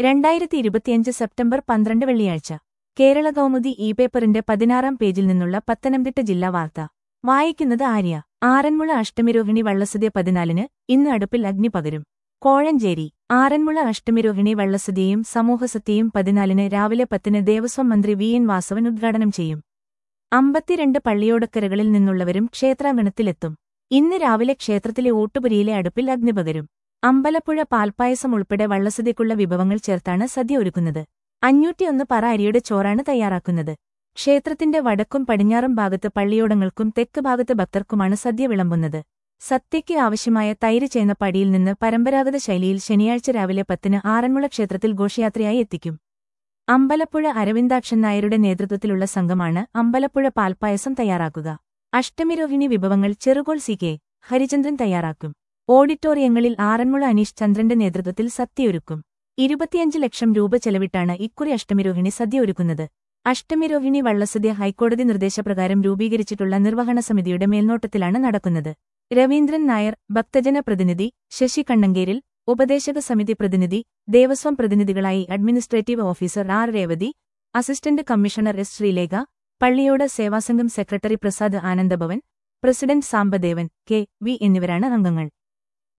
രണ്ടായിരത്തി ഇരുപത്തിയഞ്ച് സെപ്റ്റംബർ പന്ത്രണ്ട് വെള്ളിയാഴ്ച കേരള കൗമുദി ഇ പേപ്പറിന്റെ പതിനാറാം പേജിൽ നിന്നുള്ള പത്തനംതിട്ട ജില്ലാ വാർത്ത വായിക്കുന്നത് ആര്യ ആറന്മുള അഷ്ടമിരോഹിണി വള്ളസദ്യ പതിനാലിന് ഇന്ന് അടുപ്പിൽ അഗ്നി പകരും കോഴഞ്ചേരി ആറന്മുള അഷ്ടമിരോഹിണി വള്ളസദ്യയും സമൂഹസത്യയും പതിനാലിന് രാവിലെ പത്തിന് ദേവസ്വം മന്ത്രി വി എൻ വാസവൻ ഉദ്ഘാടനം ചെയ്യും അമ്പത്തിരണ്ട് പള്ളിയോടക്കരകളിൽ നിന്നുള്ളവരും ക്ഷേത്രാങ്കണത്തിലെത്തും ഇന്ന് രാവിലെ ക്ഷേത്രത്തിലെ ഊട്ടുപുരിയിലെ അടുപ്പിൽ അഗ്നി പകരും അമ്പലപ്പുഴ പാൽപ്പായസം ഉൾപ്പെടെ വള്ളസദ്യക്കുള്ള വിഭവങ്ങൾ ചേർത്താണ് സദ്യ ഒരുക്കുന്നത് അഞ്ഞൂറ്റിയൊന്ന് പറ അരിയുടെ ചോറാണ് തയ്യാറാക്കുന്നത് ക്ഷേത്രത്തിന്റെ വടക്കും പടിഞ്ഞാറും ഭാഗത്ത് പള്ളിയോടങ്ങൾക്കും തെക്ക് ഭാഗത്ത് ഭക്തർക്കുമാണ് സദ്യ വിളമ്പുന്നത് സത്യയ്ക്ക് ആവശ്യമായ തൈര് ചേന്നപ്പടിയിൽ നിന്ന് പരമ്പരാഗത ശൈലിയിൽ ശനിയാഴ്ച രാവിലെ പത്തിന് ആറന്മുള ക്ഷേത്രത്തിൽ ഘോഷയാത്രയായി എത്തിക്കും അമ്പലപ്പുഴ അരവിന്ദാക്ഷൻ നായരുടെ നേതൃത്വത്തിലുള്ള സംഘമാണ് അമ്പലപ്പുഴ പാൽപ്പായസം തയ്യാറാക്കുക അഷ്ടമിരോഹിണി വിഭവങ്ങൾ ചെറുകോൾ സി കെ ഹരിചന്ദ്രൻ തയ്യാറാക്കും ഓഡിറ്റോറിയങ്ങളിൽ ആറന്മുള അനീഷ് ചന്ദ്രന്റെ നേതൃത്വത്തിൽ സദ്യയൊരുക്കും ഇരുപത്തിയഞ്ച് ലക്ഷം രൂപ ചെലവിട്ടാണ് ഇക്കുറി അഷ്ടമിരോഹിണി സദ്യ ഒരുക്കുന്നത് അഷ്ടമിരോഹിണി വള്ളസദ്യ ഹൈക്കോടതി നിർദ്ദേശപ്രകാരം രൂപീകരിച്ചിട്ടുള്ള നിർവഹണ സമിതിയുടെ മേൽനോട്ടത്തിലാണ് നടക്കുന്നത് രവീന്ദ്രൻ നായർ ഭക്തജന പ്രതിനിധി ശശി കണ്ണങ്കേരിൽ ഉപദേശക സമിതി പ്രതിനിധി ദേവസ്വം പ്രതിനിധികളായി administrative officer R Revathi assistant commissioner S Sreelekha Palliyoda Sevasangham secretary Prasad Anandabhavan president Sambadevan K V എന്നിവരാണ് അംഗങ്ങൾ